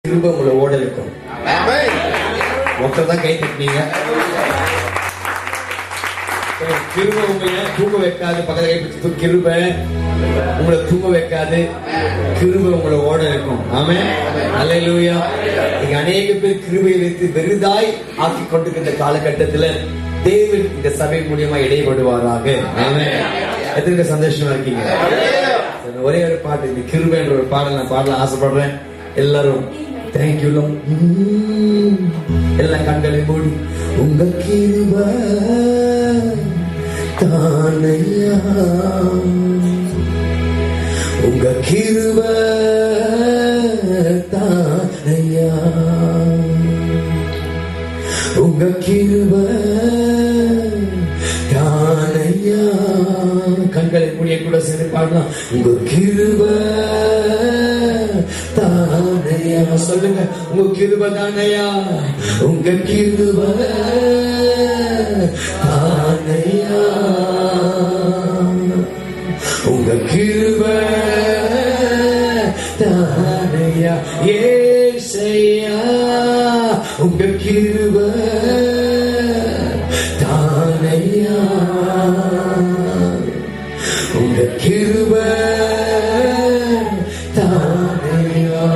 திரும்ப உங்களை ஓட வைக்கும் ஒருத்தர் தான் கை தட்டினீங்க கிருப உங்களை தூங்க வைக்காது பக்கத்துல கை பிடிச்சு தூக்கு. கிருப உங்களை தூங்க வைக்காது கிருப உங்களை ஓட இருக்கும் ஆமே அல்லேலூயா இங்க அநேக பேர் கிருபையை வைத்து வெறுதாய் ஆக்கி கொண்டிருக்கின்ற காலகட்டத்துல தேவன் இந்த சபை மூலியமா இடைபடுவாராக ஆமே எத்தனை சந்தோஷமா இருக்கீங்க சரி, ஒரே ஒரு பாட்டு இந்த கிருபைன்ற ஒரு பாடல் நான் பாடல ஆசைப்படுறேன் எல்லாரும் தேங்க்யூ எல்லாம் கண்களை மூடி உங்க கிருப தானையா உங்க கிருப தானையா உங்க கிருப தானையா கண்களை மூடிய கூட சேர்ந்து பாடலாம் உங்க கிருப தானையா சொல்லுங்க உங்க கிருப தானையா உங்க கிருப தானையா உங்க கிருப தானையா ஏசையா உங்க கிருப தானையா உங்க கிருப தானையா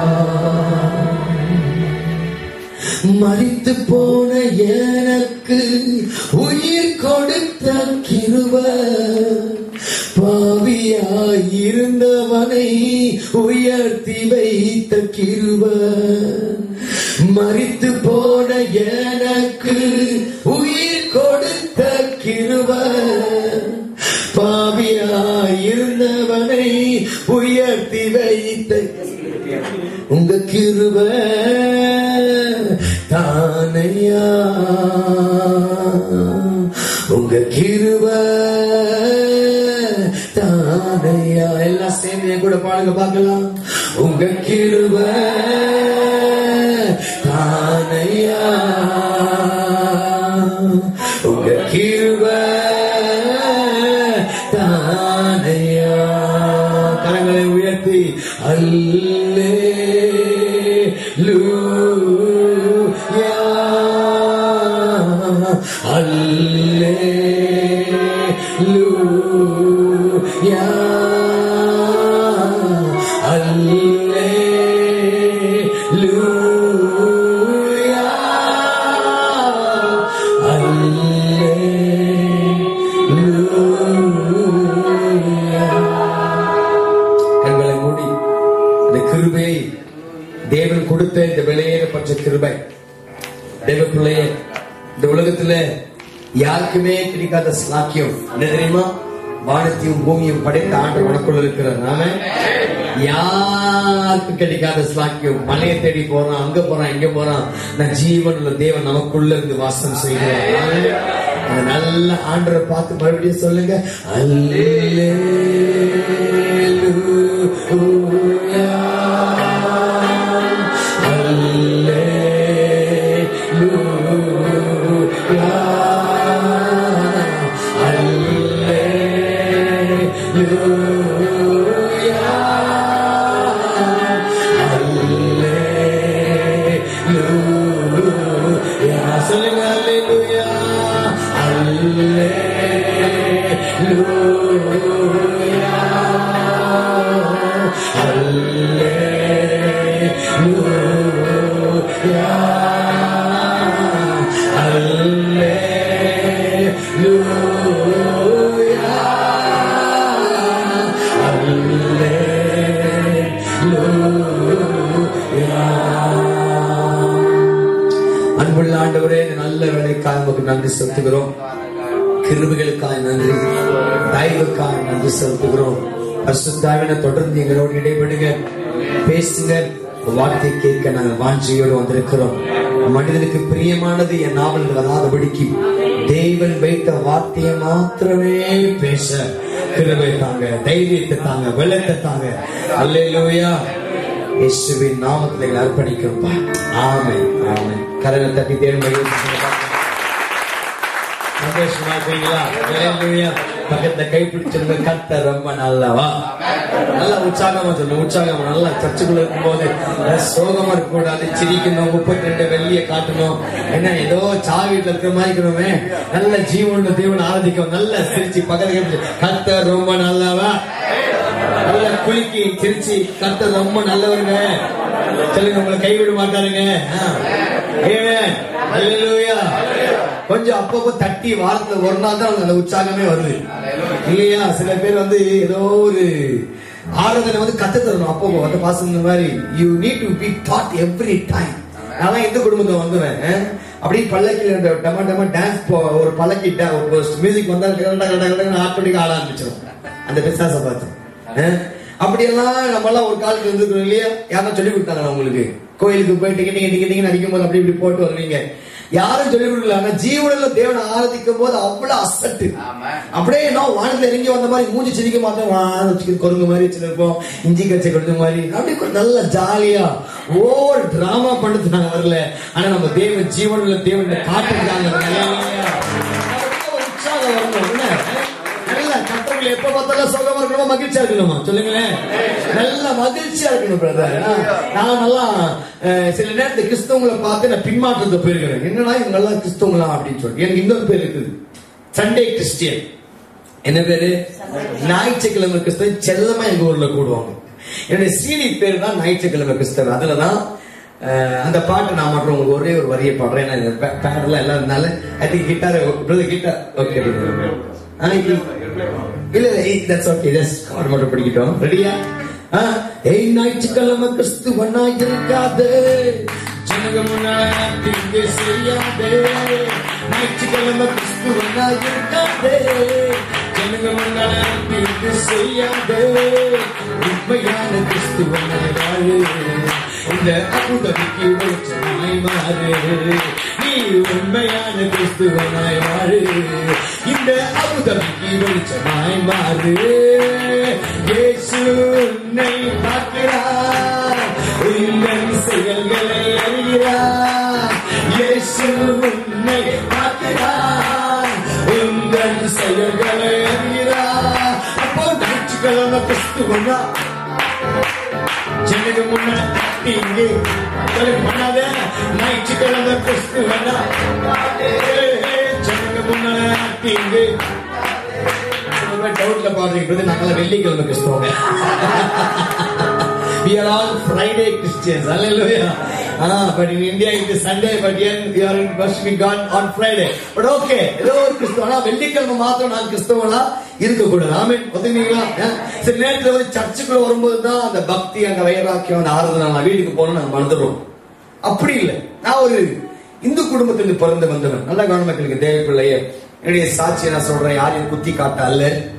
மறித்து போன எனக்கு உயிர் கொடுத்த கிருப பாவியாயிருந்தவனை உயர்த்தி வைத்த கிருப மறித்து போன எனக்கு உயிர் கொடுத்த கிருப பாவியாயிருந்தவனை உயர்த்தி வைத்த உங்க கிருப தானையா உங்க கிருப தானையா எல்லாம் சேர்ந்து என் கூட பாடுங்க பார்க்கலாம் உங்க கிருப தானையா உங்க கிருப தானையா கரங்களை உயர்த்தி அல்லே லூயா அல்லே லூயா அல்லே லூயா அல்லே லூயா கண்களை மூடி இந்த கிருபையை தேவன் கொடுத்த இந்த வெளியேறப்பட்ட கிருபை தேவ பிள்ளையே இந்த உலகத்துல யாருக்குமே கிடைக்காத ஸ்லாக்கியம் என்ன தெரியுமா வானத்தையும் பூமியும் படைத்த ஆண்டு உனக்குள்ள இருக்கிற நாம யாருக்கும் கிடைக்காத ஸ்லாக்கியம் மலையை தேடி போறான் அங்க போறான் இங்க போறான் நான் ஜீவன் உள்ள தேவன் நமக்குள்ள இருந்து வாசம் செய்கிறார் ஆமென். அந்த நல்ல ஆண்டரை பார்த்து மறுபடியும் சொல்லுங்க அல்லேலூயா அல்லேலூயா அல்லேலூயா அல்லேலூயா சொல்லுங்க அல்லேலூயா அல்லேலூயா அல்லேலூயா அல்லேலூயா அன்புள்ள ஆண்டவரே இந்த நல்ல வேலைக்காக நமக்கு நன்றி செலுத்துகிறோம் கிருபைகளுக்காக நன்றி தயவுக்காக நன்றி செலுத்துகிறோம் பரிசுத்தாவின தொடர்ந்து எங்களோடு இடைபடுங்க பேசுங்க உங்க வார்த்தை கேட்க நாங்கள் வாஞ்சியோடு வந்திருக்கிறோம் மனிதனுக்கு பிரியமானது என் நாவல் வராதபடிக்கு தேவன் வைத்த வார்த்தையை மாத்திரமே பேச கிருபை தாங்க தைரியத்தை தாங்க வெள்ளத்தை தாங்க அல்லேலூயா இயேசுவின் நாமத்தில் எங்களை அர்ப்பணிக்கிறோம்ப்பா ஆமென் ஆமென் கரலை தட்டி தேவன் சந்தோஷமா இருக்கீங்களா அல்லேலூயா பக்கத்துல கை பிடிச்சிருந்த கத்த ரொம்ப நல்லவா நல்லா உற்சாகமா சொல்லு உற்சாகமா நல்லா சர்ச்சுக்குள்ள இருக்கும்போது அஹ், சோகமா இருக்க கூடாது சிரிக்கணும் முப்பத்தி ரெண்டு வெள்ளிய காட்டணும் என்ன ஏதோ சாவியில இருக்கிற மாதிரி இருக்கணுமே நல்ல ஜீவனுள்ள தேவன் ஆராதிக்கும் நல்ல சிரிச்சு பக்கத்துல கத்த ரொம்ப நல்லவா நல்ல குலுக்கி சிரிச்சு கத்த ரொம்ப நல்லவருங்க சொல்லுங்க உங்களை கைவிட மாட்டாருங்க ஆ. Amen. Hallelujah. கொஞ்சம் அப்பப்போ தட்டி வாரத்துல ஒரு நாள் தான் அந்த உற்சாகமே வருது இல்லையா சில பேர் வந்து ஏதோ ஒரு ஆராதனை வந்து கத்து தரணும் அப்போ வந்து பாசம் இந்த மாதிரி you need to be taught every time நான் இந்த குடும்பத்தை வந்துவேன் அப்படி பல்லக்கில் இந்த டம டம டான்ஸ் ஒரு பல்லக்கி da- ஒரு மியூசிக் வந்தா ஆட்டோமேட்டிக் ஆட ஆரம்பிச்சிடும் அந்த பிசாசை பார்த்து அஹ், அப்படியெல்லாம் நம்ம எல்லாம் ஒரு காலத்துல இருந்துக்கிறோம் இல்லையா யாரும் சொல்லி கொடுத்தாங்க உங்களுக்கு கோயிலுக்கு போயிட்டு நீங்க நீங்க நீங்க நடிக்கும் போது அப்படி இப்படி போட்டு வருவீங்க யாரும் சொல்லி கொடுக்கல ஆனா ஜீவனில் தேவனை ஆராதிக்கும் போது அவ்வளவு அசட்டு அப்படியே நான் வானத்துல இறங்கி வந்த மாதிரி மூஞ்சி சிரிக்க மாட்டோம் வான்னு வச்சுக்கிட்டு கொருங்க மாதிரி வச்சிருப்போம் இஞ்சி கச்சை கொடுத்த மாதிரி அப்படியே கொஞ்சம் நல்ல ஜாலியா ஓவர் டிராமா பண்ணிட்டு நாங்க வரல ஆனா நம்ம தேவ ஜீவனில் தேவனை காட்டுறாங்க உற்சாகம் வரணும் என்ன? நல்ல கத்தவங்களை எப்ப பார்த்தாலும் சுகமா இருக்கணுமா மகிழ்ச்சியா இருக்கணுமா சொல்லுங்களேன் நல்ல மகிழ்ச்சியா இருக்கணும் பிரதர் நான் நல்லா அஹ், சில நேரத்துல கிறிஸ்தவங்களை பார்த்து நான் பின்மாற்றத்தை போயிருக்கிறேன் என்னன்னா இவங்க எல்லாம் கிறிஸ்தவங்களா அப்படின்னு சொல்லி எனக்கு இன்னொரு பேர் இருக்குது சண்டே கிறிஸ்டியன் என்ன பேரு ஞாயிற்றுக்கிழமை கிறிஸ்தவன் செல்லமா எங்க ஊர்ல கூடுவாங்க என்னுடைய சீனி பேர் தான் ஞாயிற்றுக்கிழமை கிறிஸ்தவன் அதுலதான் அஹ், அந்த பாட்டு நான் மட்டும் உங்களுக்கு ஒரே ஒரு வரியை பாடுறேன் ஏன்னா இந்த பே- பேடெல்லாம் எல்லாம் இருந்தாலும் I think guitar brother guitar okay இல்ல இல்ல தட்ஸ் ஓகே ஜஸ்ட் கார்டு மட்டும் பிடிக்கிட்டோம் ரெடியா ஏய் ஞாயிற்றுக்கிழமை கிறிஸ்துவனா இருக்காது ஜனங்க முன்னாடி தீங்கு செய்யாதே ஞாயிற்றுக்கிழமை கிறிஸ்துவனா இருக்காது ஜனங்க முன்னாடி தீங்கு செய்யாதே உண்மையான கிறிஸ்துவனாய் வாழு இந்த அபுதவிக்கு வெளிச்சமாய் மாறு நீ உண்மையான கிறிஸ்துவனாய் வாழு இந்த அபுதவிக்கு வெளிச்சமாய் மாறு இயேசு உன்னை பார்க்கிறார் உங்கள் செயல்களை அறிகிறார் இயேசு உன்னை பார்க்கிறார் உங்கள் செயல்களை அறிகிறார் அப்போ ஞாயிற்றுக்கிழமை கிறிஸ்துவனா ஜனங்க முன்னாடி இங்கே பண்ணாத ஞாயிற்றுக்கிழமை கிறிஸ்துவனா ஜனங்க முன்னாடி இங்கே டவுட்ல பாடுறீங்க நாங்களாம் வெள்ளிக்கிழமை கிறிஸ்துவங்க we are all Friday Christians. Hallelujah. Ah, but in India it is Sunday, but here we are in worshiping God on Friday. But okay, ஏதோ ஒரு கிறிஸ்துவ ஆனா வெள்ளிக்கிழமை மாத்திரம் நான் கிறிஸ்தவனா இருக்கக்கூடாது ஆமென் ஒத்துக்கிறீங்களா அஹ், சில நேரத்துல வந்து சர்ச்சுக்குள்ள வரும்போது தான் அந்த பக்தி அந்த வைராக்கியம் அந்த ஆறுதல் நான் வீட்டுக்கு போகணும் நாங்க மறந்துடுவோம் அப்படி இல்லை நான் ஒரு இந்து குடும்பத்திலிருந்து பிறந்து வந்தவன் நல்ல கவனமக்களுக்கு தேவை பிள்ளைய என்னுடைய சாட்சியை நான் சொல்றேன் யாரையும் குத்தி காட்ட அல்ல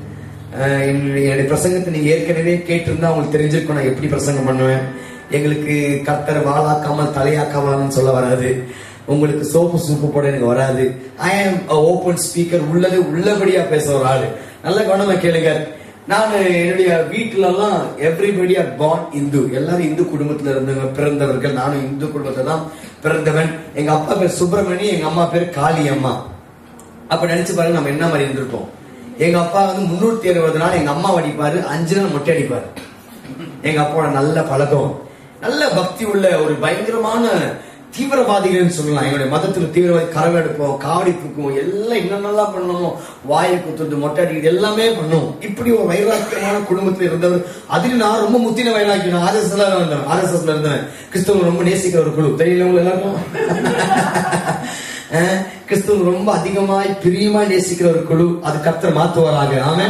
அஹ் என்னுடைய என்னுடைய பிரசங்கத்தை நீங்க ஏற்கனவே கேட்டிருந்தா உங்களுக்கு தெரிஞ்சிருக்கும் நான் எப்படி பிரசங்கம் பண்ணுவேன் எங்களுக்கு கர்த்தர் வாழாக்காமல் தலையாக்காமல்னு சொல்ல வராது உங்களுக்கு சோப்பு சூப்பு போட எனக்கு வராது ஐ ஆம் ஓபன் ஸ்பீக்கர் உள்ளது உள்ளபடியா பேச ஒரு ஆளு நல்ல கவனமா கேளுங்க நான் என்னுடைய வீட்டுல எல்லாம் எவ்ரிபடி ஆர் born இந்து எல்லாரும் இந்து குடும்பத்துல இருந்தவங்க பிறந்தவர்கள் நானும் இந்து குடும்பத்துல தான் பிறந்தவன் எங்க அப்பா பேர் சுப்பிரமணி எங்க அம்மா பேர் காளி அம்மா அப்ப நினைச்சு பாருங்க நம்ம என்ன மாதிரி இருந்திருப்போம் எங்க அப்பா வந்து முன்னூத்தி அறுபது நாள் எங்க அம்மா அடிப்பாரு அஞ்சு நாள் மொட்டை அடிப்பாரு எங்க அப்பாவோட நல்ல பழக்கம் நல்ல பக்தி உள்ள ஒரு பயங்கரமான தீவிரவாதிகள்னு சொல்லலாம் எங்களுடைய மதத்துல தீவிரவாதி கரவை எடுப்போம் காவடி தூக்குவோம் எல்லாம் என்னென்னலாம் பண்ணணும் வாயை குத்துறது மொட்டை அடிக்கிறது எல்லாமே பண்ணுவோம் இப்படி ஒரு வைராக்கியமான குடும்பத்துல இருந்தவர் அதில் நான் ரொம்ப முத்தின வைராக்கியம் நான் ஆர்எஸ்எஸ் இருந்தேன் ஆர்எஸ்எஸ்ல இருந்தேன் கிறிஸ்தவங்க ரொம்ப நேசிக்கிற ஒரு குழு தெரியல உங்களுக்கு எல்லாருக்கும் அஹ், கிறிஸ்துவ ரொம்ப அதிகமாய் பிரியமா நேசிக்கிற ஒரு குழு அது கர்த்தர் மாத்துவாராக ஆமே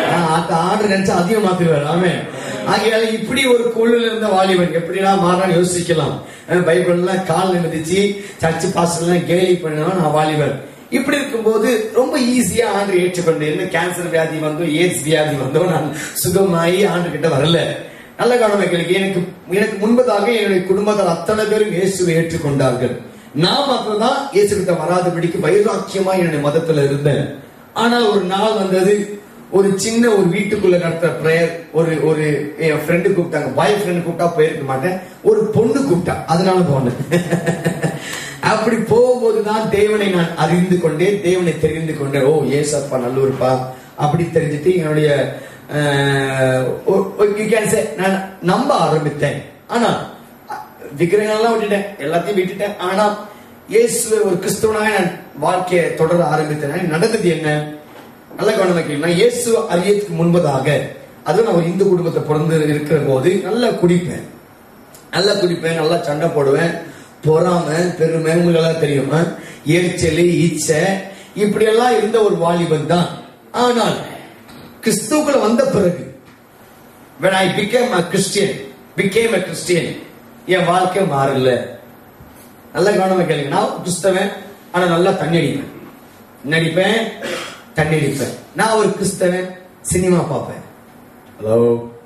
ஆர்டர் நினைச்சா அதிகம் மாத்துவார் ஆமே ஆகையால இப்படி ஒரு குழுல இருந்த வாலிபன் எப்படிலாம் மாறான்னு யோசிக்கலாம் அஹ், பைபிள்ல கால் நிமிதிச்சு சர்ச்சு பாஸ்டர்லாம் கேலி பண்ணவன் நான் வாலிபன் இப்படி இருக்கும்போது ரொம்ப ஈஸியா ஆண்டு ஏற்றுக்கொண்டு என்ன கேன்சர் வியாதி வந்தோ ஏட்ஸ் வியாதி வந்தோ நான் சுகமாயி ஆண்டு கிட்ட வரல நல்ல கவனமைகளுக்கு எனக்கு எனக்கு முன்பதாக என்னுடைய குடும்பத்தார் அத்தனை பேரும் இயேசுவை ஏற்றுக்கொண்டார்கள் நான் மாத்திரம் தான் இயேசு கிட்ட வராதபடிக்கு வைராக்கியமா என்னுடைய மதத்துல இருந்தேன் ஆனால் ஒரு நாள் வந்தது ஒரு சின்ன ஒரு வீட்டுக்குள்ள நடத்துற பிரேயர் ஒரு ஒரு என் ஃப்ரெண்டு கூப்பிட்டாங்க பாய் ஃப்ரெண்டு கூப்பிட்டா போயிருக்க மாட்டேன் ஒரு பொண்ணு கூப்பிட்டா அதனால போனேன் அப்படி போகும்போதுதான் தேவனை நான் அறிந்து கொண்டேன் தேவனை தெரிந்து கொண்டேன் ஓ ஏசப்பா நல்லூர்ப்பா அப்படி தெரிஞ்சுட்டு என்னுடைய யூ கேன் சே நான் நம்ப ஆரம்பித்தேன் ஆனா விக்கிரகங்கள்லாம் விட்டுட்டேன் எல்லாத்தையும் விட்டுட்டேன் ஆனா இயேசு ஒரு கிறிஸ்துவனாக நான் வாழ்க்கையை தொடர ஆரம்பித்தேன் நடந்தது என்ன நல்ல கவனம் வைக்கணும் நான் இயேசு அறியத்துக்கு முன்பதாக அதுவும் நான் ஒரு இந்து குடும்பத்தை பிறந்து இருக்கிற போது நல்லா குடிப்பேன் நல்லா குடிப்பேன் நல்லா சண்டை போடுவேன் பொறாம பெருமை உங்களுக்கு எல்லாம் தெரியும் ஆ? எரிச்சல் ஈச்சை இப்படி எல்லாம் இருந்த ஒரு வாலிபன் தான் ஆனால் கிறிஸ்துக்குள்ள வந்த பிறகு when I became a Christian became a Christian என் வாழ்க்கை மாறல நல்ல கவனமா கேளுங்க நான் கிறிஸ்தவன் ஆனா நல்லா தண்ணி அடிப்பேன் என்ன அடிப்பேன் தண்ணி அடிப்பேன் நான் ஒரு கிறிஸ்தவன் சினிமா பார்ப்பேன் ஹலோ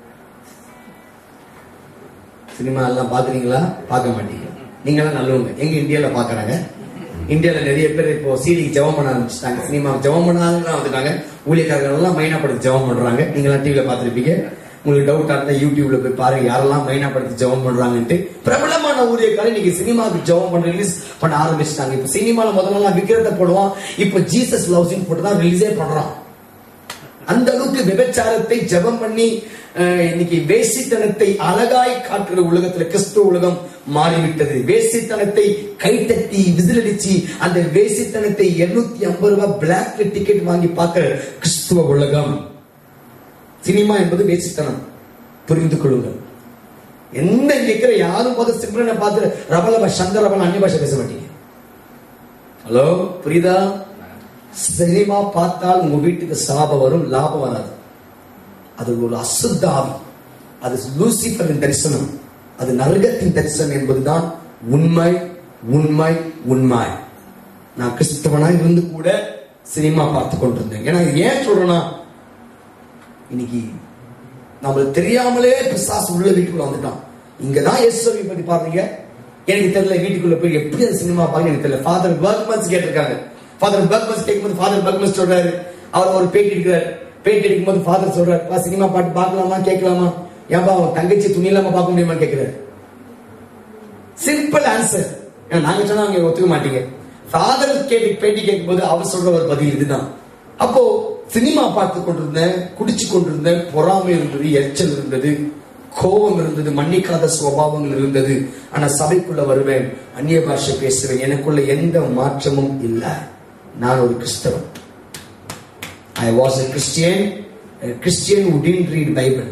சினிமா எல்லாம் பாக்குறீங்களா பார்க்க மாட்டீங்க நீங்க எல்லாம் நல்லவங்க எங்க இந்தியால பாக்குறாங்க இந்தியால நிறைய பேர் இப்போ சீடி ஜெபம் பண்ண ஆரம்பிச்சிட்டாங்க சினிமா ஜெபம் பண்ணாதான் வந்துட்டாங்க ஊழியக்காரர்கள் எல்லாம் மைனா படுத்து ஜெபம் பண்றாங்க நீங்க எல்லாம் டிவில பாத்துருப்பீங்க உங்களுக்கு டவுட்டா இருந்தா யூடியூப்ல போய் பாருங்க யாரெல்லாம் மைனா படுத்து ஜெபம் பண்றாங்கன்ட்டு பிரபலமான ஊழியக்காரர் இன்னைக்கு சினிமாவுக்கு ஜெபம் பண்ண ரிலீஸ் பண்ண ஆரம்பிச்சிட்டாங்க இப்ப சினிமால முதல்ல எல்லாம் விக்கிரத்தை போடுவான் இப்ப ஜீசஸ் லவ்ஸின் போட்டு தான் ரிலீஸே பண்றான் அந்த அளவுக்கு விபச்சாரத்தை ஜெபம் பண்ணி அஹ், இன்னைக்கு வேசித்தனத்தை அழகாய் காட்டுற உலகத்துல கிறிஸ்துவ உலகம் மாறிவிட்டது வேசித்தனத்தை கைத்தட்டி விசிலடிச்சு அந்த வேசித்தனத்தை 250 ஐம்பது ரூபாய் பிளாக்ல டிக்கெட் வாங்கி பார்க்கிற கிறிஸ்துவ உலகம் சினிமா என்பது வேசித்தனம் புரிந்து கொள்ளுங்கள் எந்த இங்க இருக்கிற யாரும் போது சிம்ரனை பார்த்து ரபலப சந்தரபல அந்நிய பாஷை பேச மாட்டீங்க ஹலோ புரியுதா சினிமா பார்த்தால் உங்க வீட்டுக்கு சாபம் வரும் லாபம் வராது அது ஒரு அசுத்த ஆவி அது லூசிபரின் தரிசனம் அது நரகத்தின் தரிசனம் என்பதுதான் உண்மை உண்மை உண்மை நான் கிறிஸ்தவனா இருந்து கூட சினிமா பார்த்து கொண்டிருந்தேன் ஏன்னா இது ஏன் சொல்றேன்னா இன்னைக்கு நம்மளுக்கு தெரியாமலே பிசாசு உள்ள வீட்டுக்குள்ள வந்துட்டான் இங்கதான் இயேசுவை பத்தி பாருங்க எனக்கு தெரியல வீட்டுக்குள்ள போய் எப்படி அந்த சினிமா பாருங்க எனக்கு தெரியல ஃபாதர் பர்க்மன்ஸ் கேட்டிருக்காங்க ஃபாதர் பர்க்மன்ஸ் கேட்கும்போது ஃபாதர் பர்க்மன்ஸ் சொல்றாரு அவர் ஒரு பேட்டி எடுக்கிறார் பேட்டி எடுக்கும்போது ஃபாதர் சொல்றாரு "பா, சினிமா பாட்டு பார்க்கலாமா கேட்கலாமா ஏன்பா அவன் தங்கச்சி துணி இல்லாம பார்க்க முடியுமா கேட்கிறாரு சிம்பிள் ஆன்சர் நாங்க சொன்னா அவங்க ஒத்துக்க மாட்டீங்க ஃபாதர் கேட்டு பேட்டி கேட்கும்போது அவர் சொல்ற ஒரு பதில் இதுதான் அப்போ சினிமா பார்த்து கொண்டிருந்தேன் குடிச்சு கொண்டிருந்தேன் பொறாமை இருந்தது எரிச்சல் இருந்தது கோபம் இருந்தது மன்னிக்காத சுபாவங்கள் இருந்தது ஆனா சபைக்குள்ள வருவேன் அந்நிய பாஷை பேசுவேன் எனக்குள்ள எந்த மாற்றமும் இல்லை நான் ஒரு கிறிஸ்தவன் I was a Christian Christian who didn't read Bible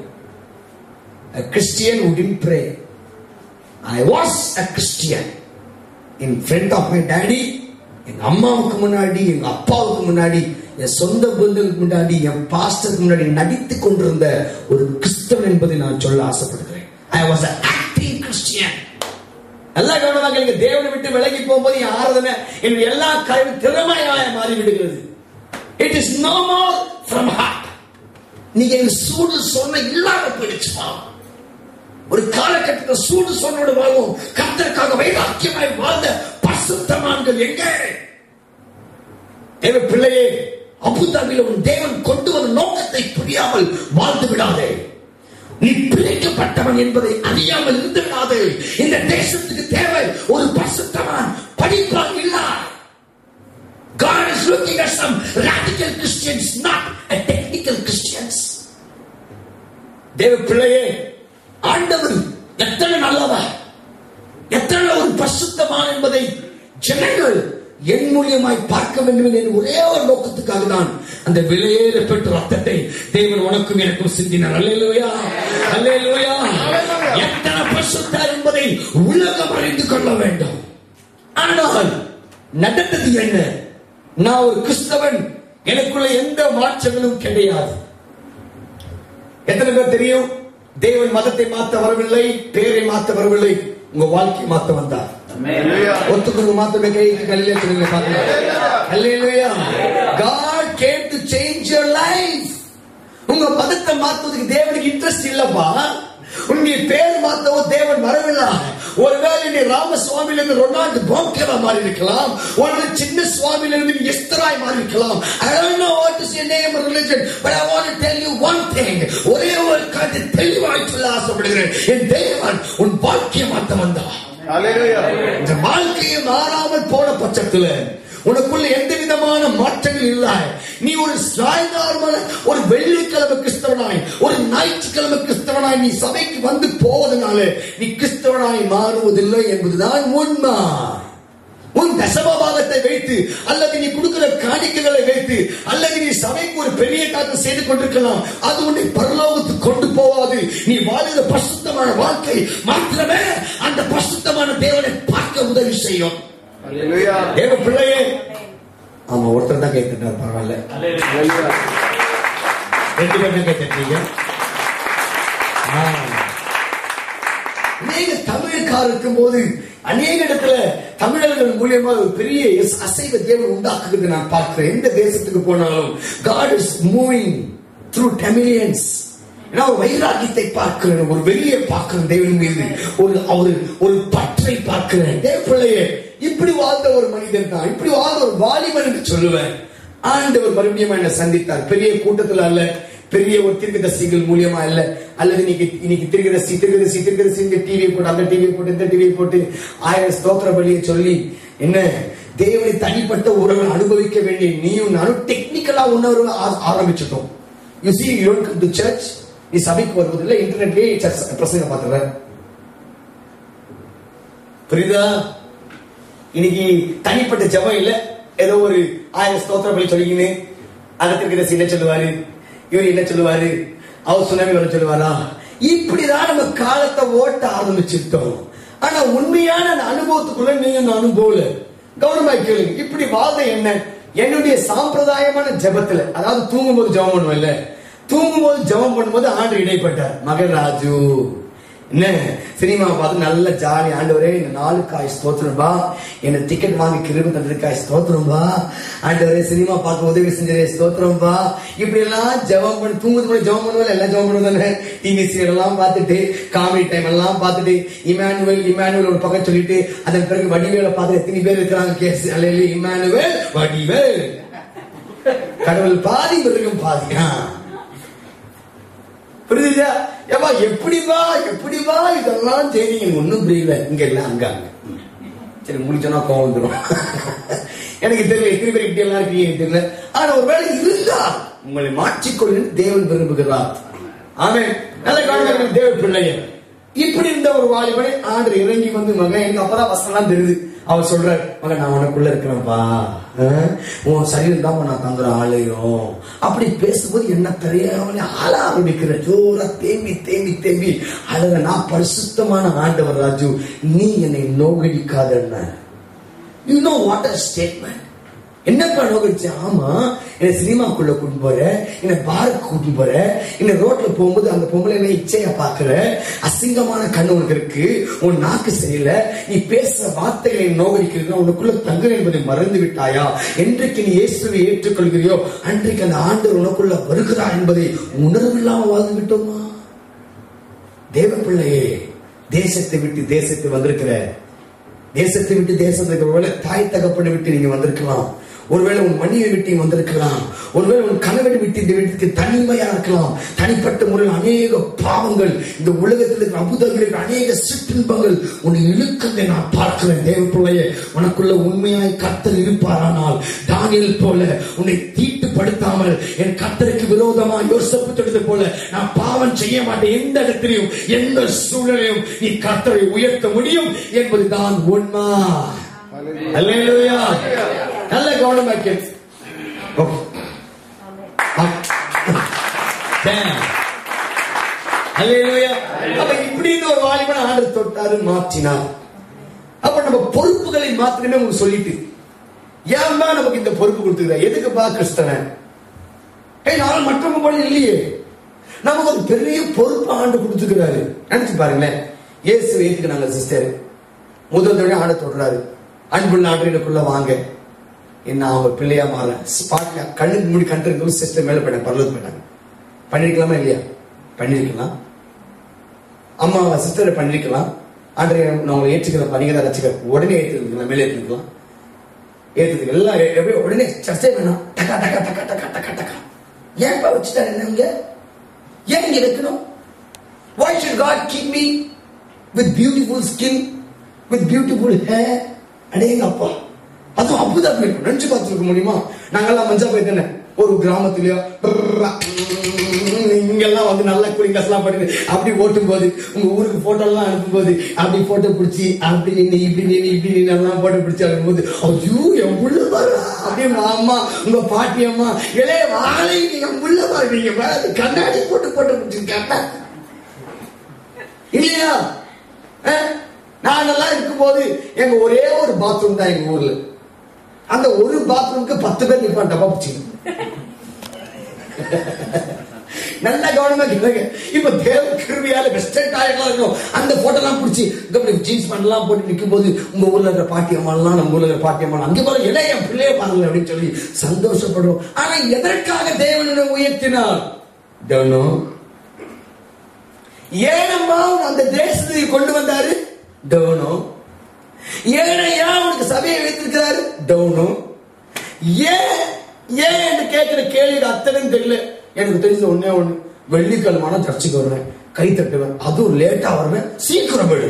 a Christian who didn't pray I was a Christian in front of my daddy எங்க அம்மாவுக்கு முன்னாடி எங்க அப்பாவுக்கு முன்னாடி என் சொந்த பந்துக்கு முன்னாடி என் பாஸ்டருக்கு முன்னாடி நடித்துக் கொண்டிருந்த ஒரு கிறிஸ்தவன் என்பதை நான் சொல்ல ஆசைப்படுகிறேன் ஐ வாஸ் ஆக்டிங் கிறிஸ்டியன் நல்லா கவனமாக கேளுங்க தேவனை விட்டு விலகி போகும்போது என் ஆராதனை என்னுடைய எல்லா கருவி திறமையாக மாறி விடுகிறது it is no more from heart நீங்க என் சூடு சொன்ன இல்லாம போயிடுச்சுமா ஒரு காலகட்டத்தில் சூடு சொன்னோடு வாழ்வோம் கத்தருக்காக வைராக்கியமாய் வாழ்ந்த பசுத்தமான்கள் எங்கே தேவ பிள்ளையே அபுதாபியில் உன் தேவன் கொண்டு வந்த நோக்கத்தை புரியாமல் வாழ்ந்து விடாதே நீ பிழைக்கப்பட்டவன் என்பதை அறியாமல் இருந்து விடாதே இந்த தேசத்துக்கு தேவை ஒரு பசுத்தமான் படிப்பான் இல்ல God is looking at some radical Christians, not a technical Christians. தேவ பிள்ளையே ஆண்டவர் எத்தனை நல்லவர் எத்தனை ஒரு பசுத்தமான் என்பதை ஜனங்கள் என் மூலியமாய் பார்க்க வேண்டும் என்ற ஒரே ஒரு நோக்கத்துக்காக தான் அந்த விலையேற பெற்ற ரத்தத்தை தேவன் உனக்கும் எனக்கும் சிந்தினார் அல்லேலூயா அல்லேலூயா எத்தனை பசுத்தார் என்பதை உலகம் அறிந்து கொள்ள வேண்டும் ஆனால் நடந்தது என்ன நான் ஒரு கிறிஸ்தவன் எனக்குள்ள எந்த மாற்றங்களும் கிடையாது எத்தனை பேர் தெரியும் தேவன் மதத்தை மாத்த வரவில்லை பேரை மாத்த வரவில்லை உங்க வாழ்க்கையை மாத்த வந்தார் ஒத்துக்குங்க மாத்தமே கை கல்லே சொல்லுங்க பாக்கலாம் அல்லேலூயா God came to change your life உங்க மதத்தை மாத்துவதற்கு தேவனுக்கு இன்ட்ரெஸ்ட் இல்லப்பா உன்னுடைய பேர் மாத்தவோ தேவன் வரவில்லை ஒருவேளை நீ ராமசுவாமியில இருந்து ரொனால்டு போக்கேவா மாறி இருக்கலாம் ஒருவேளை சின்ன சுவாமியில இருந்து நீ எஸ்தராய் மாறி இருக்கலாம் I don't know what is your name or religion but I want to tell you one thing ஒரே ஒரு காரியத்தை தெளிவாய் சொல்ல ஆசைப்படுகிறேன் என் தேவன் உன் வாழ்க்கையை மாத்த வந்தார் இந்த வாழ்க்கையை மாறாமல் போன பட்சத்துல உனக்குள்ள எந்த விதமான மாற்றங்கள் இல்லை நீ ஒரு சாய்ந்தார்மான ஒரு வெள்ளிக்கிழமை கிறிஸ்தவனாய் ஒரு ஞாயிற்றுக்கிழமை கிறிஸ்தவனாய் நீ சபைக்கு வந்து போவதனால நீ கிறிஸ்தவனாய் மாறுவதில்லை என்பதுதான் உண்மை உன் தசமபாகத்தை வைத்து அல்லது நீ கொடுக்கிற காணிக்கைகளை வைத்து அல்லது நீ சபைக்கு ஒரு பெரிய காரியம் செய்து கொண்டிருக்கலாம் அது உன்னை பரலோகத்துக்கு கொண்டு போவாது நீ வாழ்கிற பசுத்தமான வாழ்க்கை மாத்திரமே அந்த பசுத்தமான தேவனை பார்க்க உதவி செய்யும் தேவ பிள்ளையே ஆமா ஒருத்தர் தான் கேட்டுட்டார் பரவாயில்ல ரெண்டு பேர் தான் கேட்டுட்டீங்க அநேக தமிழுக்கார் இருக்கும் போது அநேக இடத்துல தமிழர்கள் மூலியமா ஒரு பெரிய எஸ்- அசைவ தேவன் உண்டாக்குறது நான் பார்க்கிறேன் எந்த தேசத்துக்கு போனாலும் God is moving through Tamilians ஏன்னா ஒரு வைராக்கியத்தை பார்க்கிறேன் ஒரு வெளியே பார்க்கிறேன் தேவன் மீது ஒரு ஒரு ஒரு பற்றை பார்க்கிறேன் தேவ பிள்ளையே இப்படி வாழ்ந்த ஒரு மனிதன் தான் இப்படி வாழ்ந்த ஒரு வாலிபன் என்று சொல்லுவேன் ஆண்டவர் மறுபடியும் என்னை சந்தித்தார் பெரிய கூட்டத்துல அல்ல பெரிய ஒரு தீர்க்கதரிசிகள் மூலியமா இல்ல அல்லது இன்னைக்கு இன்னைக்கு திருக்கதரிசி திருக்கதரிசி திருக்கதரிசி இந்த டிவி போட்டு அந்த டிவி போட்டு இந்த டிவி போட்டு ஆயிரம் ஸ்தோத்திர பலியை சொல்லி என்ன தேவனை தனிப்பட்ட உறவை அனுபவிக்க வேண்டிய நீயும் நானும் டெக்னிக்கலா உணர்வு ஆரம்பிச்சிட்டோம் you see you don't come to church நீ சபைக்கு வருவதில்லை இன்டர்நெட்லயே சர்ச் பிரசங்க பார்த்துற புரியுதா இன்னைக்கு தனிப்பட்ட ஜெபம் இல்ல ஏதோ ஒரு ஆயிரம் ஸ்தோத்திர பலி சொல்லிக்கின்னு அகத்திருக்கிற என்ன சொல்லுவாரு இவர் என்ன சொல்லுவாரு அவர் சுனாமி வர சொல்லுவாரா இப்படிதான் நம்ம காலத்தை ஓட்ட ஆரம்பிச்சிட்டோம் ஆனா உண்மையான அந்த அனுபவத்துக்குள்ள நீங்க நானும் போல கவனமாய் கேளுங்க இப்படி வாழ்ந்த என்ன என்னுடைய சாம்பிரதாயமான ஜெபத்துல அதாவது தூங்கும்போது ஜெபம் பண்ணுவேன்ல தூங்கும்போது ஜெபம் பண்ணும்போது ஆண்டு இடைப்பட்டார் மகன் ராஜு என்ன சினிமா பார்த்து நல்ல ஜாலி ஆண்டவரே இந்த நாலு காய் ஸ்தோத்திரம்பா என்ன டிக்கெட் வாங்கி கிருபி தந்ததுக்காய் ஸ்தோத்திரம்பா ஆண்டவரே சினிமா பார்க்க உதவி செஞ்சதே ஸ்தோத்திரம்பா இப்படி எல்லாம் ஜெபம் பண்ணி தூங்குது கூட ஜெபம் பண்ணுவேன் எல்லாம் ஜெபம் பண்ணுவாங்க டிவி சீரியல் எல்லாம் பார்த்துட்டு காமெடி டைம் எல்லாம் பார்த்துட்டு இமானுவேல் இமானுவேல் ஒரு பக்கம் சொல்லிட்டு அதன் பிறகு வடிவேலை பார்த்து எத்தனை பேர் இருக்கிறாங்க கேஸ் அல்ல இமானுவேல் வடிவேல் கடவுள் பாதி மிருகம் பாதி ஆ. புரியுதா ஏப்பா எப்படிவா எப்படிவா இதெல்லாம் செய்றீங்க ஒண்ணும் புரியல இங்க இல்ல அங்க அங்க ம். சரி முடிச்சோன்னா கோவம் வந்துடும் எனக்கு தெரியல எத்தனை பேர் இப்படி எல்லாம் இருக்கீங்க எனக்கு தெரியல ஆனா ஒருவேளை இருந்தா உங்களை மாற்றிக்கொள்ள தேவன் விரும்புகிறார் ஆமென் நல்ல காரணம் தேவ பிள்ளைய இப்படி இருந்த ஒரு வாலிபனை ஆண்டு இறங்கி வந்து மகன் எனக்கு அப்பதான் வசனம் தெரியுது அவர் சொல்றார் மகன் நான் உனக்குள்ள இருக்கிறேன்ப்பா ஆஹ், உன் சரீரம் தான் நான் தங்குற ஆலயம் அப்படி பேசும்போது என்ன தெரியாமலே ஆள ஆரம்பிக்கிற ஜோரா தேம்பி தேம்பி தேம்பி அழக நான் பரிசுத்தமான ஆண்டவர் ராஜு நீ என்னை நோகடிக்காதன்ன you know what a statement என்னப்பா நோக்கடிச்சு ஆமா என்ன சினிமாக்குள்ள கூட்டு போற என்ன பாருக்கு கூட்டு போற என்ன ரோட்ல போகும்போது அந்த பொம்பளை என்ன இச்சையா பாக்குற அசிங்கமான கண்ணு உனக்கு இருக்கு உன் நாக்கு சரியில்லை நீ பேசுற வார்த்தைகளை நோகடிக்கிறது உனக்குள்ள தங்கு என்பதை மறந்து விட்டாயா என்றைக்கு நீ இயேசுவை ஏற்றுக்கொள்கிறியோ அன்றைக்கு அந்த ஆண்டவர் உனக்குள்ள வருகிறார் என்பதை உணர்வில்லாம வாழ்ந்து விட்டோமா தேவ பிள்ளையே தேசத்தை விட்டு தேசத்தை வந்திருக்கிற தேசத்தை விட்டு தேசம் ஒருவேளை தாய் தகப்பனை விட்டு நீங்க வந்திருக்கலாம் ஒருவேளை உன் மனைவியை விட்டு நீ வந்திருக்கலாம் ஒருவேளை உன் கணவனை விட்டு இந்த வீட்டுக்கு தனிமையா இருக்கலாம் தனிப்பட்ட முறையில் அநேக பாவங்கள் இந்த உலகத்தில் இருக்கிற அபுதங்கள் இருக்கிற அநேக சிற்றின்பங்கள் உன்னை இழுக்கதை நான் பார்க்கிறேன் தேவ பிள்ளையே உனக்குள்ள உண்மையாய் கர்த்தர் இருப்பாரானால் தானியல் போல உன்னை தீட்டுப்படுத்தாமல் என் கர்த்தருக்கு விரோதமா யோசப்பு தொடுத்து போல நான் பாவம் செய்ய மாட்டேன் எந்த இடத்திலையும் எந்த சூழலையும் நீ கர்த்தரை உயர்த்த முடியும் என்பதுதான் உண்மை அல்லேலூயா நல்ல கவனமா கேளு ஓகே Damn. அல்லேலூயா அப்ப இப்படின்னு ஒரு வாலிபன் ஆண்டு தொட்டாரு மாற்றினார் அப்ப நம்ம பொறுப்புகளை மாத்திரமே உங்களுக்கு சொல்லிட்டு ஏன்பா நமக்கு இந்த பொறுப்பு கொடுத்துக்கிற எதுக்குப்பா கிறிஸ்தவன் ஏய் நான் மற்றவங்க போல இல்லையே நமக்கு ஒரு பெரிய பொறுப்பு ஆண்டு கொடுத்துக்கிறாரு நினைச்சு பாருங்களேன் இயேசு ஏத்துக்கிறாங்க சிஸ்டர் முதல் தடவை ஆட தொடுறாரு அன்புள்ள ஆண்டவனுக்குள்ள வாங்க என்ன அவங்க பிள்ளையா மாற ஸ்பாட்ல கண்ணுக்கு மூடி கண்டிருக்கும் சிஸ்டர் மேல போயிட்டாங்க பரலோது போயிட்டாங்க பண்ணிருக்கலாமா இல்லையா பண்ணிருக்கலாம் அம்மா சிஸ்டரை பண்ணிருக்கலாம் ஆண்டரை நான் உங்களை ஏற்றுக்கிறேன் நீங்க தான் ரசிக்கிறேன் உடனே ஏற்றுக்கலாம் மேலே ஏற்றுக்கலாம் ஏத்துக்கு எல்லாம் எ- எப்படியோ உடனே சர்ச்சை வேணாம் டக்கா டக்கா டக்கா டக்கா டக்கா டக்கா ஏன்பா வச்சுட்டாரு என்ன இங்க ஏன் இங்க வைக்கணும் why should god keep me with beautiful skin with beautiful hair அடேங்க அப்பா அதுவும் அபுதாபி நினைச்சு பார்த்துருக்க முடியுமா நாங்கெல்லாம் மஞ்சா போய் தானே ஒரு கிராமத்துலயோ பிரர்ரா, உம், இங்கெல்லாம் வந்து நல்ல கூலிங் கிளாஸ் எல்லாம் பண்ணிட்டு அப்படி ஓட்டும் போது உங்க ஊருக்கு போட்டோ எல்லாம் அனுப்பும் போது அப்படி போட்டோ பிடிச்சி அப்படி நின்று இப்படி நின்று இப்படி நின்று எல்லாம் போட்டோ பிடிச்சி அனுப்பும்போது ஐயோ என் புள்ள பாரு அப்படியே மாமா உங்க பாட்டி அம்மா இளைய வாழை என் புள்ள பாரு நீங்க பாரு, கண்ணாடி போட்டு போட்டோ பிடிச்சிருக்காங்க இல்லையா அஹ்? நாங்கெல்லாம் இருக்கும்போது எங்க ஒரே ஒரு பாத்ரூம் தான் எங்க ஊர்ல அந்த ஒரு பாத்ரூமுக்கு பத்து பேர் நிப்பான் டப்பா பிடிச்சி நல்ல கவனமா கேளுங்க இப்ப தேவ கிருவியால வெஸ்டர்ன் டாய்லெட்லாம் இருக்கும் அந்த போட்டோ எல்லாம் பிடிச்சி இப்படி ஜீன்ஸ் பேண்ட் எல்லாம் போட்டு நிற்கும் போது உங்க ஊர்ல இருக்கிற பாட்டி அம்மா எல்லாம் நம்ம ஊர்ல இருக்கிற பாட்டி அம்மா அங்கே பாருங்க இளைய பிள்ளைய பாருங்க அப்படின்னு சொல்லி சந்தோஷப்படுறோம் ஆனா எதற்காக தேவனை உயர்த்தினார் Don't know. ஏனம்மா உன்னை அந்த தேசத்துக்கு கொண்டு வந்தாரு டோனோ ஏனையா உனக்கு சபையை வைத்திருக்கிறாரு டோனோ ஏன் ஏன் என்று கேட்கிற கேள்விக்கு அத்தனையும் தெரியல எனக்கு தெரிஞ்ச ஒண்ணே ஒண்ணு வெள்ளிக்கிழமான சர்ச்சுக்கு வருவேன் கை தட்டுவேன் அதுவும் லேட்டா வருவேன் சீக்கிரம் விடு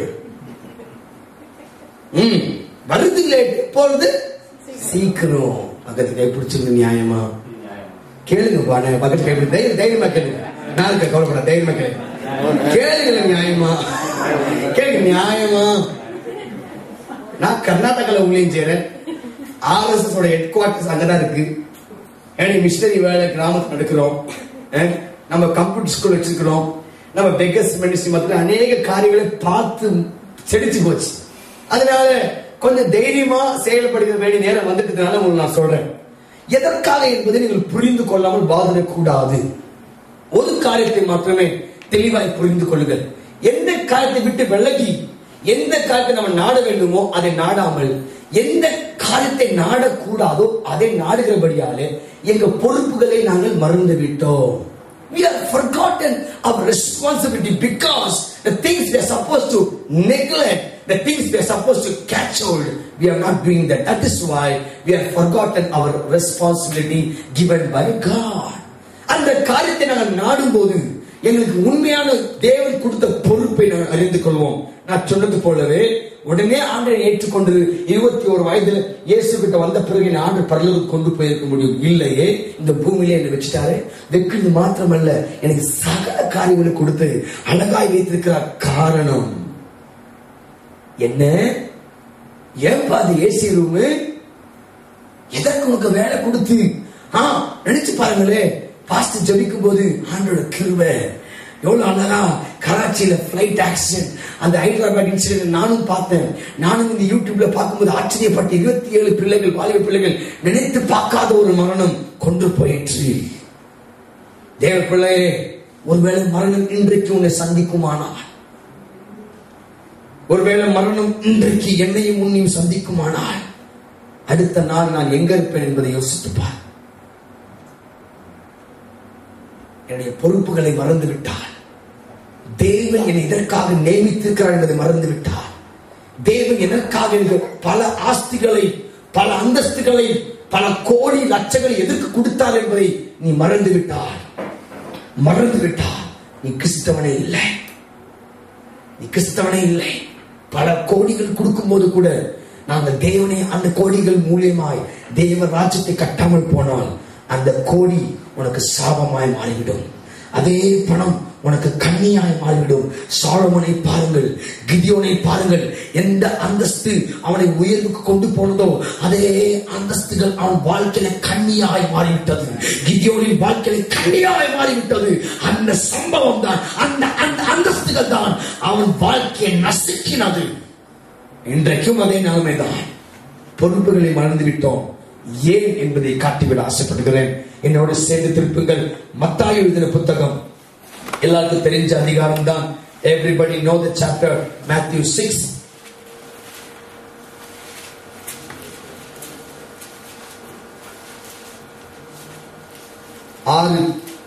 ம் வருது லேட் போறது சீக்கிரம் பக்கத்து கை பிடிச்சிருந்து நியாயமா கேளுங்க பாரு பக்கத்து கை பிடி- தைரியம் தைரியமா கேளுங்க நான் இருக்க கவலைப்பட தைரியமா கேளுங்க கேளுங்க நியாயமா கேளுங்க நியாயமா நான் கர்நாடகால ஊழியம் செய்யறேன் ஆர்எஸ்எஸ் ஓட ஹெட் குவார்டர்ஸ் அங்கதான் இருக்கு ஏன்னா மிஷினரி வேலை கிராமத்துல நடக்கிறோம் அஹ், நம்ம கம்ப்யூட்டர் ஸ்கூல் வச்சிருக்கிறோம் நம்ம பெக்கர்ஸ் மினிஸ்ட்ரி மத்தியில் அநேக காரியங்களை பார்த்து செடிச்சு போச்சு அதனால கொஞ்சம் தைரியமா செயல்படுத்த வேண்டிய நேரம் வந்துட்டதுனால உங்களுக்கு நான் சொல்றேன் எதற்காக என்பதை நீங்கள் புரிந்து கொள்ளாமல் பாதிடக்கூடாது ஒரு காரியத்தை மாத்திரமே தெளிவாய் புரிந்து கொள்ளுங்கள் எந்த காரியத்தை விட்டு விலகி எந்த காரியத்தை நம்ம நாட வேண்டுமோ அதை நாடாமல் எந்த காரியத்தை நாடக்கூடாதோ அதை நாடுகிறபடியாலே எங்க பொறுப்புகளை நாங்கள் மறந்து விட்டோம் We have forgotten our responsibility because the things we are supposed to neglect, the things we are supposed to catch hold, we are not doing that. That is why we have forgotten our responsibility given by God. அந்த காரியத்தை நாங்கள் நாடும்போது எங்களுக்கு உண்மையான தேவன் கொடுத்த பொறுப்பை நாங்கள் அறிந்து கொள்வோம் நான் சொன்னது போலவே உடனே ஆண்டை ஏற்றுக்கொண்டு இருபத்தி ஒரு வயதுல இயேசு கிட்ட வந்த பிறகு என் ஆண்டு பரலோகம் கொண்டு போயிருக்க முடியும் இல்லையே இந்த பூமியில என்ன வச்சுட்டாரு வெக்கிறது மாத்திரமல்ல எனக்கு சகல காரியங்களை கொடுத்து அழகாய் வைத்திருக்கிறார் காரணம் என்ன ஏன்பா அது ஏசி ரூமு எதற்கு உனக்கு வேலை கொடுத்து ஆ நினைச்சு பாருங்களே பாஸ்ட் ஜபிக்கும் போது ஆண்டோட கிருபை எவ்வளவு அழகா கராச்சியில பிளைட் ஆக்சிடென்ட் அந்த ஹைதராபாத் இன்சிடென்ட் நானும் பார்த்தேன் நானும் இந்த யூடியூப்ல பார்க்கும்போது ஆச்சரியப்பட்டு இருபத்தி ஏழு பிள்ளைகள் வாலிப பிள்ளைகள் நினைத்து பார்க்காத ஒரு மரணம் கொண்டு போயிற்று தேவ பிள்ளையே ஒருவேளை மரணம் இன்றைக்கு உன்னை சந்திக்குமானால் ஒருவேளை மரணம் இன்றைக்கு என்னையும் உன்னையும் சந்திக்குமானால் அடுத்த நாள் நான் எங்க இருப்பேன் என்பதை யோசித்து பார் என்னுடைய பொறுப்புகளை மறந்து விட்டார் தேவன் என்னை இதற்காக நியமித்திருக்கிறார் என்பதை மறந்து விட்டார் தேவன் எதற்காக எனக்கு பல ஆஸ்திகளை பல அந்தஸ்துகளை பல கோடி லட்சங்களை எதற்கு கொடுத்தார் என்பதை நீ மறந்து விட்டார் மறந்து விட்டார் நீ கிறிஸ்தவனே இல்லை நீ கிறிஸ்தவனே இல்லை பல கோடிகள் கொடுக்கும் போது கூட நாங்கள் தேவனே அந்த கோடிகள் மூலியமாய் தேவ ராஜ்யத்தை கட்டாமல் போனால் அந்த கோடி உனக்கு சாபமாய் மாறிவிடும் அதே பணம் உனக்கு கண்ணியாய் மாறிவிடும் சாலமனை பாருங்கள் கிதியோனை பாருங்கள் எந்த அந்தஸ்து அவனை உயர்வுக்கு கொண்டு போனதோ அதே அந்தஸ்துகள் அவன் வாழ்க்கையில கண்ணியாய் மாறிவிட்டது கிதியோனின் வாழ்க்கையில கண்ணியாய் மாறிவிட்டது அந்த சம்பவம் தான் அந்த அந்த அந்தஸ்துகள் தான் அவன் வாழ்க்கையை நசுக்கினது இன்றைக்கும் அதே நிலைமைதான் பொறுப்புகளை மறந்து விட்டோம் ஏன் என்பதை காட்டிவிட ஆசைப்படுகிறேன் என்னோட சேர்ந்து திருப்புங்கள் மத்தாய் எழுதின புத்தகம் எல்லாருக்கும் தெரிஞ்ச அதிகாரம் தான் everybody know the chapter Matthew six ஆறு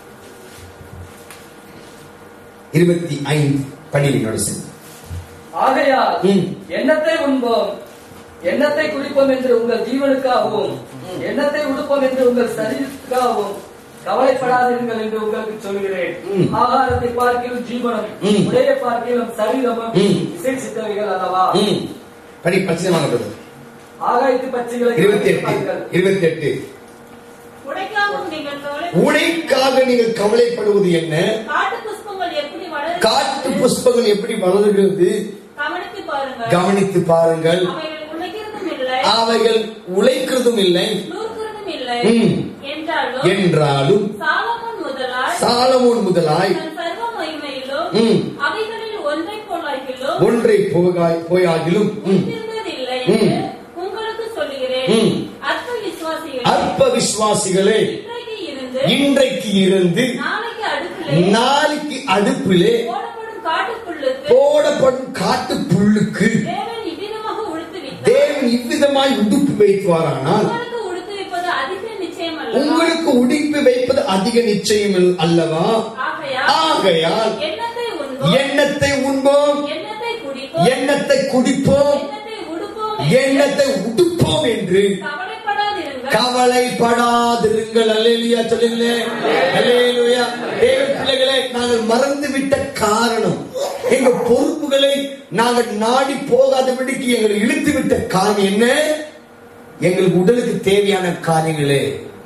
இருபத்தி ஐந்து படி என்னோட சேர்ந்து ஆகையால் ம். எண்ணத்தை உண்போம் எண்ணத்தை குடிப்போம் என்று உங்கள் ஜீவனுக்காகவும் எண்ணத்தை உடுப்போம் என்று உங்கள் சரீரத்துக்காகவும் கவலைப்படாதீர்கள் என்று உங்களுக்கு சொல்கிறேன் ம். ஆகாரத்தை பார்க்கிலும் ஜீவனம் ம். உடைய பார்க்கிலும் சரீரமும் ம். இசை சித்தவைகள் அல்லவா ம். படி பச்சை வாங்க ஆகாயத்து பட்சிகளை இருபத்தி எட்டு கவனிப்பார்கள். இருபத்தி எட்டு உடைக்காகவும் நீங்கள் கவலை உடைக்காக நீங்கள் கவலைப்படுவது என்ன காட்டு புஷ்பங்கள் எப்படி வளரும் காட்டு புஷ்பங்கள் எப்படி வளர்கிறது கவனித்து பாருங்கள் கவனித்து பாருங்கள் அவைகள் உழைக்கிறதும் இல்லை அவைகள் உழைக்கிறதும் இல்லை நூற்கிறதும் இல்லை ம். என்றாலும் என்றாலும் சாலமோன் முதலாய் சாலமோன் முதலாய் தன் சர்வ மகிமையிலும் ம். அவைகளில் ஒன்றை போலாகிலும் ஒன்றை போகாய் போயாகிலும் ம், இருந்ததில்லை ம். என்று உங்களுக்கு சொல்லுகிறேன் ம். அற்ப விசுவாசிகளே அற்ப விசுவாசிகளே இன்றைக்கு இருந்து இன்றைக்கு இருந்து நாளைக்கு அடுப்பிலே நாளைக்கு அடுப்பிலே போடப்படும் காட்டுப்புல்லுக்கு போடப்படும் காட்டு புல்லுக்கு தேவன் இவ்விதமாக உடுத்து விட்டார் தேவன் இவ்விதமாய் உடுப்பு வைத்துவாரானால் உங்களுக்கு உடுத்து வைப்பது அதிக நிச்சயம் அல்லவா உங்களுக்கு உடுப்பு வைப்பது அதிக நிச்சயம் அல்லவா ஆகையால் ஆகையால் எண்ணத்தை உண்போம் எண்ணத்தை உண்போம் எண்ணத்தை குடிப்போம் எண்ணத்தை குடிப்போம் எண்ணத்தை உடுப்போம் எண்ணத்தை உடுப்போம் என்று கவலைப்படாதிருங்கள் கவலைப்படாதிருங்கள் அல்லேலியா சொல்லுங்களேன் அல்லேலூயா தேவ பிள்ளைகளே நாங்கள் மறந்துவிட்ட காரணம் எங்க பொறுப்புகளை நாங்கள் நாடி போகாதபடிக்கு எங்களை இழுத்து விட்ட காரணம் என்ன எங்களுக்கு உடலுக்கு தேவையான காரியங்களே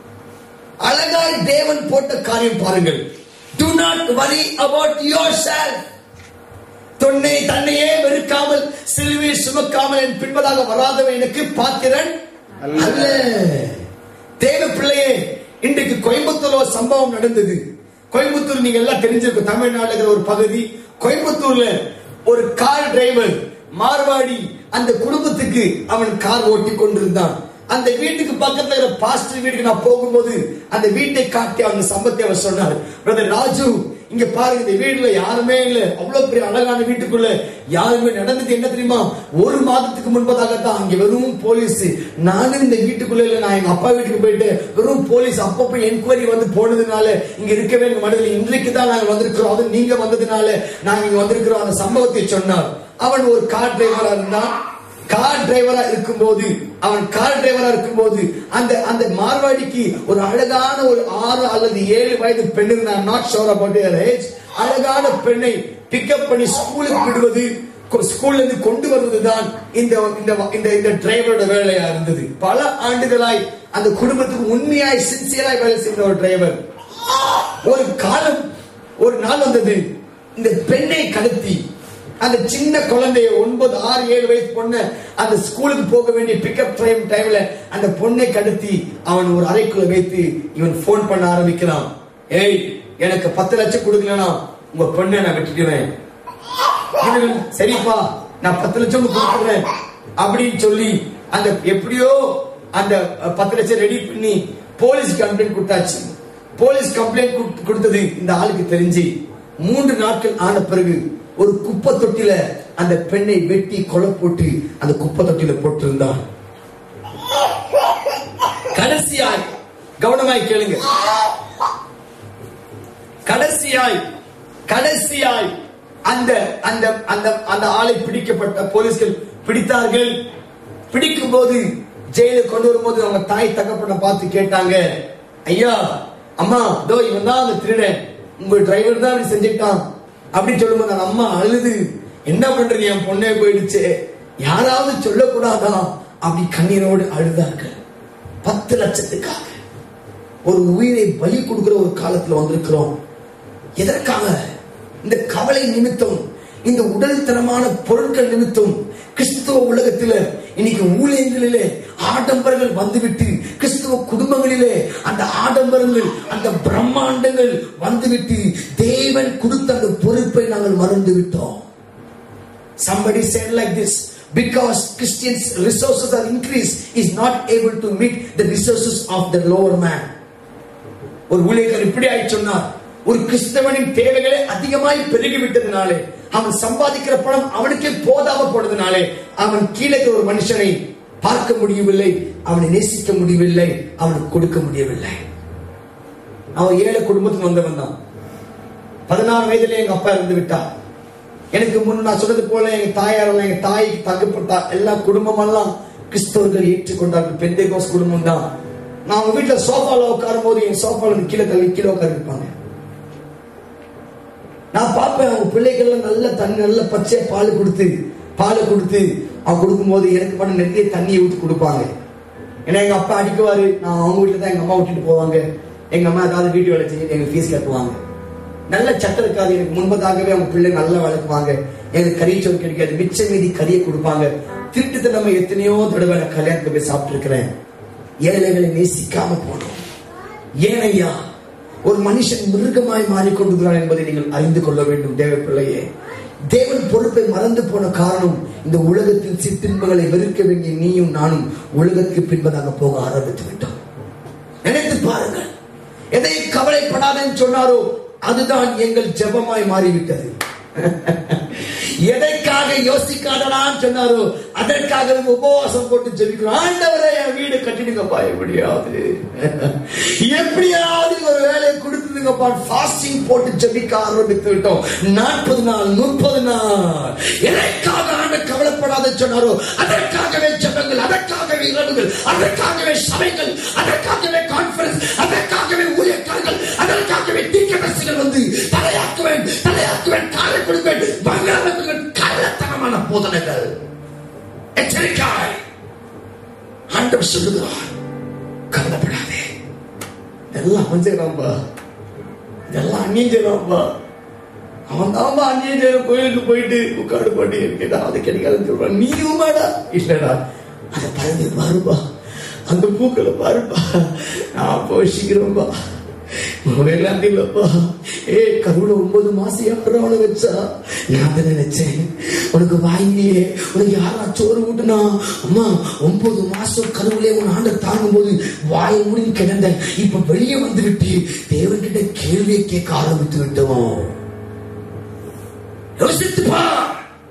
அழகாய் தேவன் போட்ட காரியம் பாருங்கள் do not worry about yourself தொன்னை தன்னையே வெறுக்காமல் சிலுவை சுமக்காமல் என் பின்பதாக வராதவன் எனக்கு பாத்திரன் அல்ல தேவ பிள்ளையே இன்றைக்கு கோயம்புத்தூர்ல ஒரு சம்பவம் நடந்தது கோயம்புத்தூர் நீங்க எல்லாம் தெரிஞ்சிருக்கும் தமிழ்நாடுல இருக்கிற ஒரு பகுதி கோயம்புத்தூர்ல ஒரு கார் டிரைவர் மார்வாடி அந்த குடும்பத்துக்கு அவன் கார் ஓட்டி கொண்டிருந்தான் அந்த வீட்டுக்கு பக்கத்துல இருக்கிற பாஸ்டர் வீட்டுக்கு நான் போகும்போது அந்த வீட்டை காட்டி அவங்க சம்பத்தை அவர் சொன்னார் பிரதர் ராஜு இங்க பாருங்க இந்த வீடுல யாருமே இல்ல அவ்வளவு பெரிய அழகான வீட்டுக்குள்ள யாருமே நடந்தது என்ன தெரியுமா ஒரு மாதத்துக்கு முன்பதாக தான் அங்க வெறும் போலீஸ் நானும் இந்த வீட்டுக்குள்ள இல்ல நான் எங்க அப்பா வீட்டுக்கு போயிட்டு வெறும் போலீஸ் அப்பப்போ என்கொயரி வந்து போனதுனால இங்க இருக்கவே எங்க மனதில் இன்றைக்கு தான் நாங்க வந்திருக்கிறோம் அது நீங்க வந்ததுனால நாங்க இங்க வந்திருக்கிறோம் அந்த சம்பவத்தை சொன்னார் அவன் ஒரு கார் டிரைவரா இருந்தான் கார் டிரைவரா இருக்கும்போது அவன் கார் டிரைவரா இருக்கும்போது அந்த அந்த மார்வாடிக்கு ஒரு அழகான ஒரு ஆறு அல்லது ஏழு வயது பெண்ணு நான் நாட் ஷோர் அபவுட் ஏஜ் அழகான பெண்ணை பிக்கப் பண்ணி ஸ்கூலுக்கு விடுவது கொ- ஸ்கூல்ல இருந்து கொண்டு வருவதுதான் இந்த இந்த இந்த இந்த டிரைவரோட வேலையா இருந்தது பல ஆண்டுகளாய் அந்த குடும்பத்துக்கு உண்மையாய் சின்சியராய் வேலை செய்த ஒரு டிரைவர் ஒரு காலம் ஒரு நாள் வந்தது இந்த பெண்ணை கடத்தி அந்த சின்ன குழந்தைய ஒன்பது ஆறு ஏழு வயசு பொண்ணு அந்த ஸ்கூலுக்கு போக வேண்டிய பிக்கப் டைம் டைம்ல அந்த பொண்ணை கடத்தி அவன் ஒரு அறைக்குள்ள வைத்து இவன் போன் பண்ண ஆரம்பிக்கிறான் ஏய் எனக்கு பத்து லட்சம் கொடுக்கலனா உங்க பொண்ணை நான் விட்டுடுவேன் இவர்கள், சரிப்பா நான் பத்து லட்சம் கொடுக்குறேன் அப்படின்னு சொல்லி அந்த எப்படியோ அந்த அஹ், பத்து லட்சம் ரெடி பண்ணி போலீஸ் கம்ப்ளைண்ட் கொடுத்தாச்சு போலீஸ் கம்ப்ளைண்ட் கொடுத்தது இந்த ஆளுக்கு தெரிஞ்சு மூன்று நாட்கள் ஆன பிறகு ஒரு குப்பை தொட்டில அந்த பெண்ணை வெட்டி கொலை போட்டு அந்த குப்பை தொட்டில போட்டிருந்தான் கடைசியாய் கவனமாய் கேளுங்க கடைசியாய் கடைசியாய் அந்த அந்த அந்த அந்த ஆளை பிடிக்கப்பட்ட போலீஸ்கள் பிடித்தார்கள் பிடிக்கும் போது ஜெயிலுக்கு கொண்டு வரும்போது அவங்க தாய் தகப்பனை பார்த்து கேட்டாங்க ஐயா அம்மா தோ இவன் தான் அந்த திருடன் உங்க டிரைவர் தான் இப்படி செஞ்சுட்டான் அப்படின்னு சொல்லும்போது அந்த அம்மா அழுது என்ன பண்றது என் பொண்ணே போயிடுச்சு யாராவது சொல்லக்கூடாதா அப்படி கண்ணீரோடு அழுதார்கள் பத்து லட்சத்துக்காக ஒரு உயிரை பலி கொடுக்கிற ஒரு காலத்துல வந்திருக்கிறோம் எதற்காக இந்த கவலை நிமித்தம் இந்த உடல்தனமான பொருட்கள் நிமித்தம் கிறிஸ்துவ உலகத்தில இன்னைக்கு ஊழியங்களிலே ஆடம்பரங்கள் வந்துவிட்டு கிறிஸ்துவ குடும்பங்களிலே அந்த ஆடம்பரங்கள் அந்த பிரம்மாண்டங்கள் வந்துவிட்டு தேவன் கொடுத்த அந்த பொறுப்பை நாங்கள் மறந்து விட்டோம் Somebody said like this because Christians' resources are increased, is not able to meet the resources of the lower man. ஒரு ஊழியர் இப்படி ஆயிட்டு சொன்னார் ஒரு கிறிஸ்தவனின் தேவைகளே அதிகமாய் பெருகிவிட்டதுனாலே அவன் சம்பாதிக்கிற பணம் அவனுக்கே போதாம போனதுனாலே அவன் கீழே இருக்கிற ஒரு மனுஷனை பார்க்க முடியவில்லை அவனை நேசிக்க முடியவில்லை அவனுக்கு கொடுக்க முடியவில்லை அவன் ஏழை குடும்பத்துக்கு வந்தவன் தான் பதினாறு வயதுல எங்க அப்பா இருந்து விட்டார் எனக்கு முன் நான் சொன்னது போல எங்க தாயாரெல்லாம் எங்க தாய்க்கு தகப்பட்டா எல்லா குடும்பமெல்லாம் கிறிஸ்தவர்கள் ஏற்றுக்கொண்டார்கள் பெந்தேகோஸ் குடும்பம் தான் நான் அவங்க வீட்டுல சோஃபால உட்காரும் போது என் சோஃபால இருந்து கீழே தள்ளி கீழே உட்கார இருப்பாங்க நான் பார்ப்பேன் அவங்க பிள்ளைகள் நல்ல தண்ணி நல்ல பச்சை பால் கொடுத்து பால் கொடுத்து அவங்க கொடுக்கும்போது எனக்கு மட்டும் நிறைய தண்ணியை ஊற்றி கொடுப்பாங்க ஏன்னா எங்க அப்பா அடிக்குவாரு நான் அவங்க வீட்டுல தான் எங்க அம்மா விட்டுட்டு போவாங்க எங்க அம்மா ஏதாவது வீட்டு வேலை செஞ்சு எங்க ஃபீஸ் கட்டுவாங்க நல்ல சட்டம் இருக்காது எனக்கு முன்பதாகவே அவங்க பிள்ளை நல்லா வளர்க்குவாங்க எனக்கு கறி சோறு கிடைக்காது மிச்ச மீதி கறியை கொடுப்பாங்க திருட்டு நம்ம எத்தனையோ தடவை நான் கல்யாணத்துக்கு போய் சாப்பிட்டு இருக்கிறேன் ஏழைகளை நேசிக்காம போனோம் ஏனையா ஒரு மனுஷன் மிருகமாய் மாறிக்கொண்டிருக்கிறான் என்பதை நீங்கள் அறிந்து கொள்ள வேண்டும் தேவ பிள்ளையே தேவன் பொறுப்பை மறந்து போன காரணம் இந்த உலகத்தின் சிற்றின்பங்களை வெறுக்க வேண்டிய நீயும் நானும் உலகத்துக்கு பின்பதாக போக ஆரம்பித்து விட்டோம் நினைத்து பாருங்கள் எதை கவலைப்படாதேன்னு சொன்னாரோ அதுதான் எங்கள் ஜெபமாய் மாறிவிட்டது எதைக்காக யோசிக்காதடான்னு சொன்னாரோ அதற்காக உபவாசம் போட்டு ஜெபிக்கிறோம் ஆண்டவரே என் வீடு கட்டிடுங்கப்பா எப்படியாவது எப்படியாவது ஒரு வேலையை கொடுத்துடுங்கப்பா ஃபாஸ்டிங் போட்டு ஜெபிக்க ஆரம்பித்து விட்டோம் நாற்பது நாள் முப்பது நாள் எதற்காக ஆண்டு கவலைப்படாத சொன்னாரோ அதற்காகவே ஜெபங்கள் அதற்காகவே இரவுகள் அதற்காகவே சபைகள் அதற்காகவே கான்பரன்ஸ் அதற்காகவே ஊழியக்காரர்கள் அதற்காகவே தீர்க்கதரிசிகள் வந்து தலையாக்குவேன் தலையாக்குவேன் காலை கொடுப்பேன் பங்களாதேஷ் கள்ளத்தனமான போதனைகள் எச்சரிக்காய் ஆண்டவர் சொல்லுகிறார் கவலைப்படாதே இதெல்லாம் அவன் செய்யறான்பா இதெல்லாம் அந்நியம் செய்யறான்பா அவன் தான்பா அந்நியம் செய்யற கோயிலுக்கு போயிட்டு உட்காடு பாட்டு எனக்கு ஏதாவது கிடைக்காதுன்னு சொல்றான் நீயும் வாடா இல்லடா அந்த பழனி பாருப்பா அந்த பூக்களை பாருப்பா நான் போஷிக்கிறோம்பா எல்லாம் இல்லப்பா ஏ கருவுல ஒன்பது மாசம் யாரும் அவனை வச்சா நான் தான் நினைச்சேன் உனக்கு வாயிலேயே உனக்கு யாரா சோறு ஊட்டுனா அம்மா ஒன்பது மாசம் கருவிலே உன் ஆண்டை தாங்கும் போது வாயை மூடி கிடந்த இப்ப வெளியே வந்து விட்டு தேவன்கிட்ட கேள்வியை கேட்க ஆரம்பித்து விட்டோம் யோசித்து பார்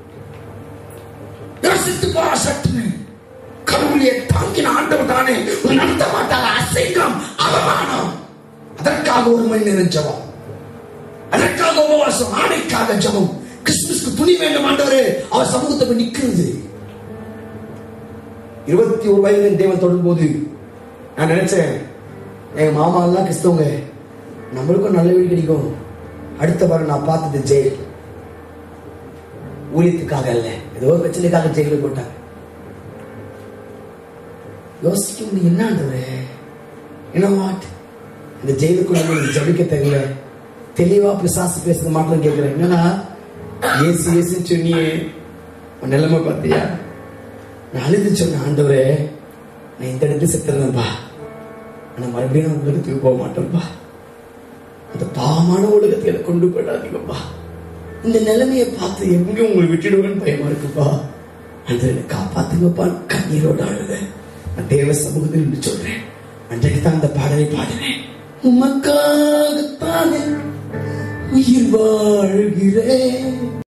யோசித்து பார் சற்று கருவிலே தாங்கின ஆண்டவர் தானே உன் நடத்த மாட்டார் அசைக்கம் அவமானம் அதற்காக ஒரு மணி நேரம் ஜபம் அதற்காக உபவாசம் ஆணைக்காக ஜபம் கிறிஸ்துமஸ்க்கு துணி வேண்டும் ஆண்டவரே அவர் சமூகத்தை போய் நிக்கிறது இருபத்தி ஒரு வயதுல தேவன் தொடும்போது நான் நினைச்சேன் எங்க மாமா எல்லாம் கிறிஸ்தவங்க நம்மளுக்கும் நல்ல வீடு கிடைக்கும் அடுத்த வாரம் நான் பார்த்தது ஜெயில் ஊழியத்துக்காக அல்ல ஏதோ ஒரு பிரச்சனைக்காக ஜெயிலில் போட்டாங்க யோசிக்க முடியும் என்ன ஆண்டவரே என்ன வாட் இந்த ஜெயிலுக்குள்ள நீங்க ஜபிக்க தெரியல தெளிவா பிசாசு பேசுற மாட்டோம் கேட்கிறேன் என்னன்னா ஏசு ஏசு சொன்னியே உன் நிலைமை பார்த்தியா நான் அழுது சொன்ன ஆண்டவரே நான் இந்த இடத்துல செத்துறேன்ப்பா ஆனா மறுபடியும் நான் உலகத்துக்கு போக மாட்டேன்ப்பா அந்த பாவமான உலகத்துல கொண்டு போயிடாதீங்கப்பா இந்த நிலைமையை பார்த்து எங்க உங்களை விட்டுடுவேன்னு பயமா இருக்குப்பா அந்த என்னை காப்பாத்துங்கப்பா கண்ணீரோட அழுத நான் தேவ சமூகத்தில் நின்று சொல்றேன் அன்றைக்கு தான் அந்த பாடலை பாடினேன் உமக்காகத்தானே உயிர் வாழ்கிறேன்